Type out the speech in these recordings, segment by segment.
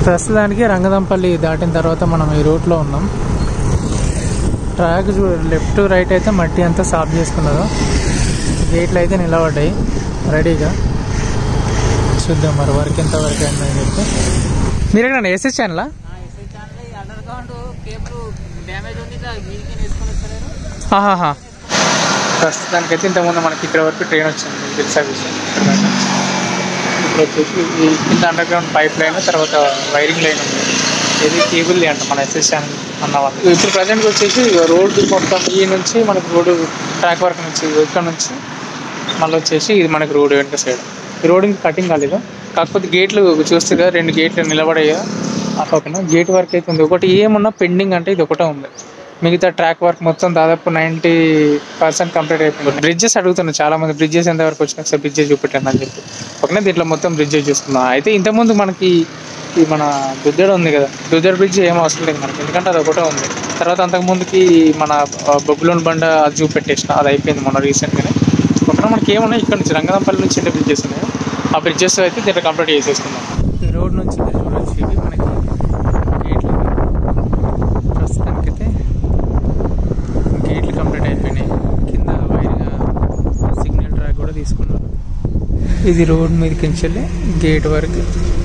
ప్రస్తుతానికి రంగదంపల్లి దాటిన తర్వాత మనం ఈ రూట్లో ఉన్నాం ట్రాక్ చూ లెఫ్ట్ రైట్ అయితే మట్టి అంతా సాఫ్ చేసుకున్నారు గేట్లు అయితే నిలబడ్డాయి రెడీగా చూద్దాం మరి వర్క్ ఎంత వరకు అయిందని చెప్పి మీరు ఎక్కడ ఎస్ఎస్ ఛానలా S I channel underground cable damage ఉంది ఇట్లా మీదికి వేసుకొని వస్తలేరు ఆహాహా ప్రస్తుతానికైతే ఇంతకుముందు మనకి ఇక్కడ వరకు ట్రైన్ వచ్చింది దిల్ సర్వీస్ ఇక్కడ దాకా. ఇప్పుడు వచ్చేసి ఈ కింద అండర్ గ్రౌండ్ పైప్ లైన్ తర్వాత వైరింగ్ లైన్ ఉంది ఇది కేబుల్ అంట మన ఎస్ఎస్ ఛానల్ అన్న వాళ్ళు ఇప్పుడు ప్రజెంట్గా వచ్చేసి రోడ్డు మొత్తం ఈ నుంచి మనకు రోడ్డు ట్రాక్ వరకు నుంచి ఇక్కడ నుంచి మళ్ళీ వచ్చేసి ఇది మనకి రోడ్ వెనక సైడ్ ఈ రోడ్ ఇంకా కటింగ్ కాలేదు కాకపోతే గేట్లు చూస్తే కదా రెండు గేట్లు నిలబడాయి కదా ఓకేనా గేట్ వర్క్ అయితే ఉంది ఒకటి ఏమున్నా పెండింగ్ అంటే ఇది ఒకటే ఉంది మిగతా ట్రాక్ వర్క్ మొత్తం దాదాపు నైంటీ పర్సెంట్ కంప్లీట్ అయిపోయింది బ్రిడ్జెస్ అడుగుతున్నాను చాలా మంది బ్రిడ్జెస్ ఎంత వరకు వచ్చినా ఒకసారి బ్రిడ్జెస్ చూపెట్టాను అని చెప్పి ఓకేనా దీంట్లో మొత్తం బ్రిడ్జెస్ చూసుకున్నాం అయితే ఇంతకుముందు మనకి ఈ మన దుద్దెడ ఉంది కదా దుద్దెడ బ్రిడ్జ్ ఏం అవసరం లేదు మనకి ఎందుకంటే అది ఒకటే ఉంది తర్వాత అంతకుముందుకి మన బొబ్బులోని బండ అది చూపెట్టేసిన అది అయిపోయింది మొన్న రీసెంట్గానే ఒకటి మనకి ఏమున్నాయి ఇక్కడ నుంచి రంగనాపల్లి నుంచి ఎన్ని బ్రిడ్జెస్ ఉన్నాయి ఆ బ్రిడ్జెస్ అయితే దీంట్లో కంప్లీట్ చేసేసుకుందాం ఈ రోడ్ నుంచి మీరు చూడొచ్చు ఇవి మనకి గేట్లు ప్రస్తుతానికైతే గేట్లు కంప్లీట్ అయిపోయినాయి కింద వైర్గా సిగ్నల్ ట్రాక్ కూడా తీసుకున్నారు ఇది రోడ్ మీదకి వెళ్ళి గేట్ వరకు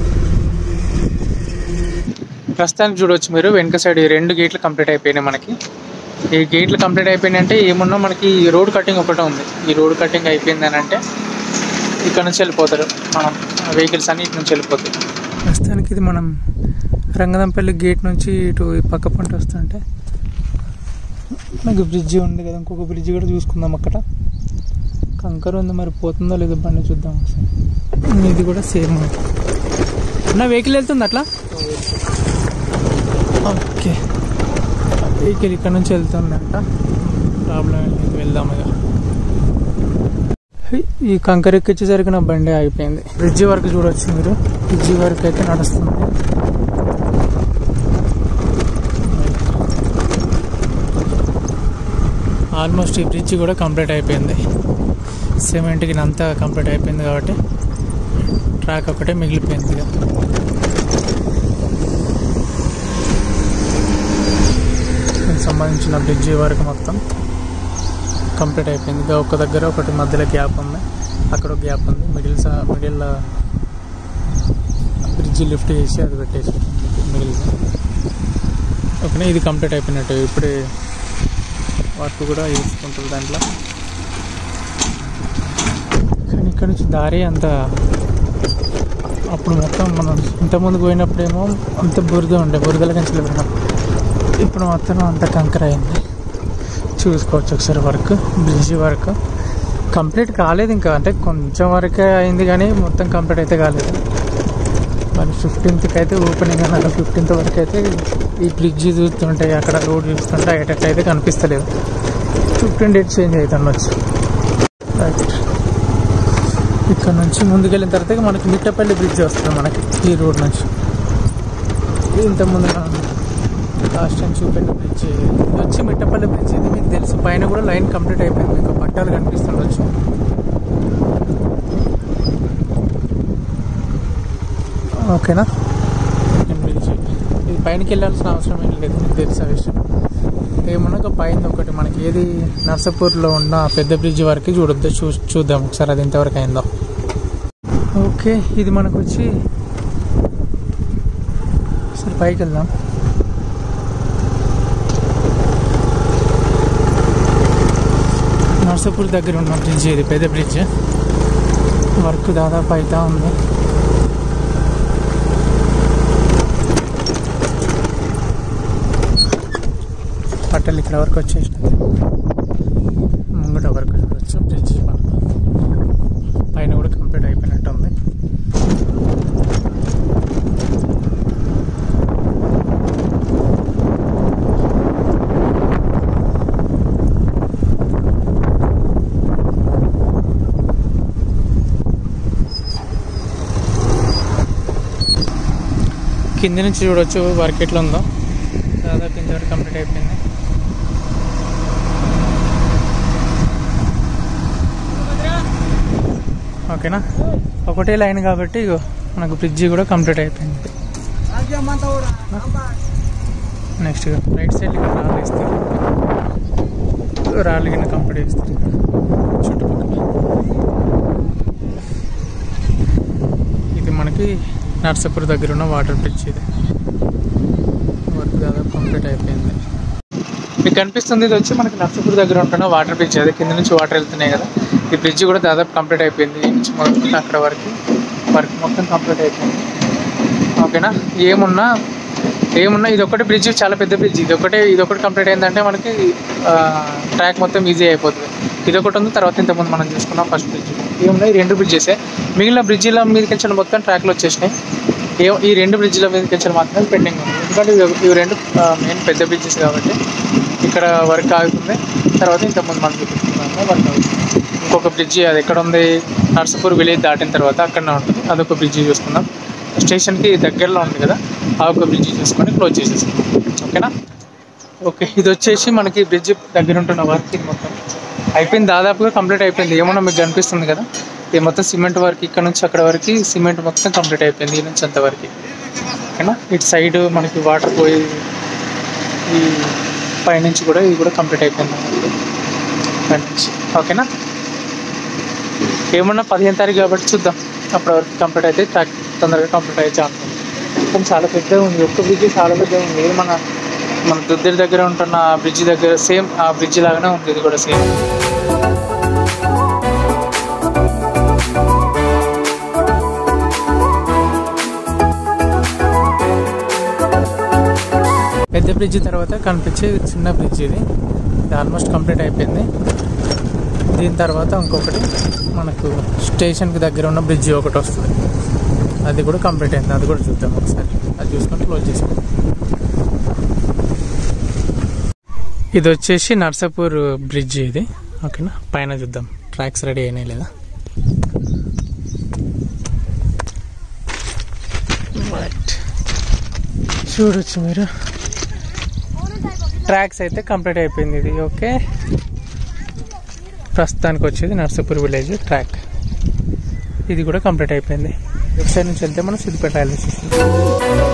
ప్రస్తుతానికి చూడవచ్చు మీరు వెనక సైడ్ ఈ రెండు గేట్లు కంప్లీట్ అయిపోయినాయి మనకి ఈ గేట్లు కంప్లీట్ అయిపోయినాయి అంటే ఏమున్నా మనకి ఈ రోడ్ కటింగ్ ఒకటే ఉంది ఈ రోడ్ కటింగ్ అయిపోయింది అని అంటే ఇక్కడ నుంచి వెళ్ళిపోతారు మనం వెహికల్స్ అన్ని ఇటు నుంచి వెళ్ళిపోతాయి ప్రస్తుతానికి ఇది మనం రంగదంపల్లి గేట్ నుంచి ఇటు ఈ పక్క పంట వస్తుంటే మనకి బ్రిడ్జి ఉంది కదా ఇంకొక బ్రిడ్జి కూడా చూసుకుందాం అక్కడ కంకర ఉంది మరి పోతుందో లేదో బండి చూద్దాం ఒకసారి ఇది కూడా సేమ్ నా వెహికల్ వెళ్తుంది అట్లా ఓకే వెహికల్ ఇక్కడ నుంచి వెళ్తుందంట ప్రాబ్లం ఏం లేదు వెళ్దాం ఇక హై, ఈ కంకర ఎక్కించేసరికి నా బండి ఆగిపోయింది బ్రిడ్జి వరకు చూడొచ్చు మీరు బ్రిడ్జి వరకు అయితే నడుస్తుంది ఆల్మోస్ట్ ఈ బ్రిడ్జి కూడా కంప్లీట్ అయిపోయింది సిమెంట్కి అంతా కంప్లీట్ అయిపోయింది కాబట్టి ట్రాక్ ఒకటే మిగిలిపోయింది ఇక దీనికి సంబంధించిన బ్రిడ్జి వరకు మొత్తం కంప్లీట్ అయిపోయింది ఇంకా ఒక దగ్గర ఒకటి మధ్యలో గ్యాప్ ఉంది అక్కడ ఒక గ్యాప్ ఉంది మిడిల్ సా మిడిల్ బ్రిడ్జి లిఫ్ట్ చేసి అది పెట్టేసి మిడిల్ ఓకేనా ఇది కంప్లీట్ అయిపోయినట్టు ఇప్పుడే వర్క్ కూడా చేసుకుంటారు దాంట్లో కానీ ఇక్కడ నుంచి దారి అంత అప్పుడు మొత్తం మనం ఇంతకుముందు పోయినప్పుడేమో అంత బురద ఉండే బురదల కంచి వెళ్ళినాం ఇప్పుడు మొత్తం అంత కంకర అయింది చూసుకోవచ్చు ఒకసారి వర్క్ బ్రిడ్జి వర్క్ కంప్లీట్ కాలేదు ఇంకా అంటే కొంచెం వరకే అయింది కానీ మొత్తం కంప్లీట్ అయితే కాలేదు మరి ఫిఫ్టీన్త్కి అయితే ఓపెనింగ్ అన్నారు ఫిఫ్టీన్త్ వరకు అయితే ఈ బ్రిడ్జి చూస్తుంటే అక్కడ రోడ్ చూస్తుంటే అయ్యేటట్టు అయితే కనిపిస్తలేదు ఫిఫ్టీన్ డేట్ చేంజ్ అవుతుండొచ్చు రైట్ ఇక్కడ నుంచి ముందుకెళ్ళిన తర్వాత ఇక మనకి మిట్టపల్లి బ్రిడ్జ్ వస్తుంది మనకి ఈ రోడ్ నుంచి ఇంతకుముందు లాస్ట్ టైం చూపెట్టిన బ్రిడ్జ్ ఇది వచ్చి మిట్టపల్లి బ్రిడ్జ్ ఇది మీకు తెలుసు పైన కూడా లైన్ కంప్లీట్ అయిపోయింది మీకు పట్టాలు కనిపిస్తుండొచ్చు ఓకేనా సెకండ్ బ్రిడ్జ్ ఇది పైనకి వెళ్ళాల్సిన అవసరం ఏం లేదు మీకు తెలుసు ఆ విషయం ఏమన్నా పైన ఒకటి మనకి ఏది నర్సాపూర్లో ఉన్న ఆ పెద్ద బ్రిడ్జ్ వరకు చూడొద్దు చూ చూద్దాం ఒకసారి అది ఎంతవరకు అయిందో ఓకే ఇది మనకు వచ్చి సరే పైకి వెళ్దాం నర్సాపూర్ దగ్గర ఉన్న బ్రిడ్జ్ ఇది పెద్ద బ్రిడ్జ్ వర్క్ దాదాపు అవుతా ఉంది పట్టలు ఇక్కడ వరకు వచ్చేసినది ముంగట వరకు చూడొచ్చు బ్రిడ్జ్ పైన కూడా కంప్లీట్ అయిపోయినట్టు ఉంది కింది నుంచి చూడొచ్చు వర్క్ ఎట్లా ఉందో దాదాపు ఇంతవరకు కంప్లీట్ అయిపోయింది ఓకేనా ఒకటే లైన్ కాబట్టి ఇగో మనకు బ్రిడ్జి కూడా కంప్లీట్ అయిపోయింది నెక్స్ట్ రైట్ సైడ్ ఇక్కడ రాళ్ళు వేస్తారు రాళ్ళు కింద కంప్లీట్ చేస్తారు చుట్టుపక్కల ఇది మనకి నర్సాపూర్ దగ్గర ఉన్న వాటర్ బ్రిడ్జ్ ఇది వర్క్ దాదాపు కంప్లీట్ అయిపోయింది మీకు కనిపిస్తుంది ఇది వచ్చి మనకి నర్సాపూర్ దగ్గర ఉంటున్న వాటర్ బ్రిడ్జ్ అది కింద నుంచి వాటర్ వెళ్తున్నాయి కదా ఈ బ్రిడ్జ్ కూడా దాదాపు కంప్లీట్ అయిపోయింది ఈ నుంచి మొదలుకొని అక్కడ వరకు వర్క్ మొత్తం కంప్లీట్ అయిపోయింది ఓకేనా ఏమున్నా ఏమున్నా ఇది ఒకటి బ్రిడ్జ్ చాలా పెద్ద బ్రిడ్జ్ ఇది ఒకటే ఇది ఒకటి కంప్లీట్ అయిందంటే మనకి ట్రాక్ మొత్తం ఈజీ అయిపోతుంది ఇది ఒకటి ఉంది తర్వాత ఇంతకుముందు మనం చూసుకున్నాం ఫస్ట్ బ్రిడ్జ్ ఏమున్నాయి ఈ రెండు బ్రిడ్జెసే మిగిలిన బ్రిడ్జిల మీదకి వెళ్ళి మొత్తం ట్రాక్లు వచ్చేసినాయి ఏ ఈ రెండు బ్రిడ్జిల మీదకి వెళ్ళి మాత్రమే పెండింగ్ ఉంది ఎందుకంటే ఇవి ఇవి రెండు మెయిన్ పెద్ద బ్రిడ్జెస్ కాబట్టి ఇక్కడ వర్క్ ఆగుతుంది తర్వాత ఇంతకుముందు మనం చూపిస్తున్నాం వర్క్ అవుతుంది ఇంకొక బ్రిడ్జి అది ఎక్కడ ఉంది నర్సపూర్ విలేజ్ దాటిన తర్వాత అక్కడనే ఉంటుంది అదొక బ్రిడ్జి చూసుకుందాం స్టేషన్కి దగ్గరలో ఉంది కదా ఆ ఒక బ్రిడ్జి చూసుకొని క్లోజ్ చేసేసుకుందాం ఓకేనా ఓకే ఇది వచ్చేసి మనకి బ్రిడ్జ్ దగ్గర ఉంటున్న వర్క్ ఇది మొత్తం అయిపోయింది దాదాపుగా కంప్లీట్ అయిపోయింది ఏమన్నా మీకు కనిపిస్తుంది కదా ఇది మొత్తం సిమెంట్ వర్క్ ఇక్కడ నుంచి అక్కడ వరకు సిమెంట్ మొత్తం కంప్లీట్ అయిపోయింది ఈ నుంచి అంతవరకు ఓకేనా ఇటు సైడ్ మనకి వాటర్ పోయి ఈ పైనుంచి కూడా ఇది కూడా కంప్లీట్ అయిపోయింది అన్నమాట. పైనుంచి ఓకేనా ఏమన్నా పదిహేను తారీఖు కాబట్టి చూద్దాం అప్పటి వరకు కంప్లీట్ అయితే ట్రాక్ తొందరగా కంప్లీట్ అయ్యే ఛాన్స్ ఉంది కానీ చాలా పెద్దగా ఉంది ఒక్క బ్రిడ్జ్ చాలా పెద్దగా ఉంది ఇది మన మన దుద్దరి దగ్గర ఉంటున్న బ్రిడ్జ్ దగ్గర సేమ్ ఆ బ్రిడ్జ్ లాగానే ఉంది ఇది కూడా సేమ్ పెద్ద బ్రిడ్జ్ తర్వాత కనిపించే చిన్న బ్రిడ్జ్ ఇది ఇది ఆల్మోస్ట్ కంప్లీట్ అయిపోయింది దీని తర్వాత ఇంకొకటి మనకు స్టేషన్కి దగ్గర ఉన్న బ్రిడ్జ్ ఒకటి వస్తుంది అది కూడా కంప్లీట్ అయింది అది కూడా చూద్దాం ఒకసారి అది చూసుకొని క్లోజ్ చేసుకుందాం ఇది వచ్చేసి నర్సాపూర్ బ్రిడ్జ్ ఇది ఓకేనా పైన చూద్దాం ట్రాక్స్ రెడీ అయినాయి లేదా రైట్ చూడొచ్చు మీరు ట్రాక్స్ అయితే కంప్లీట్ అయిపోయింది ఇది ఓకే ప్రస్తుతానికి వచ్చేది నర్సాపూర్ విలేజ్ ట్రాక్ ఇది కూడా కంప్లీట్ అయిపోయింది వెబ్సైట్ నుంచి వెళ్తే మనం సిద్దిపేట రైల్వే స్టేషన్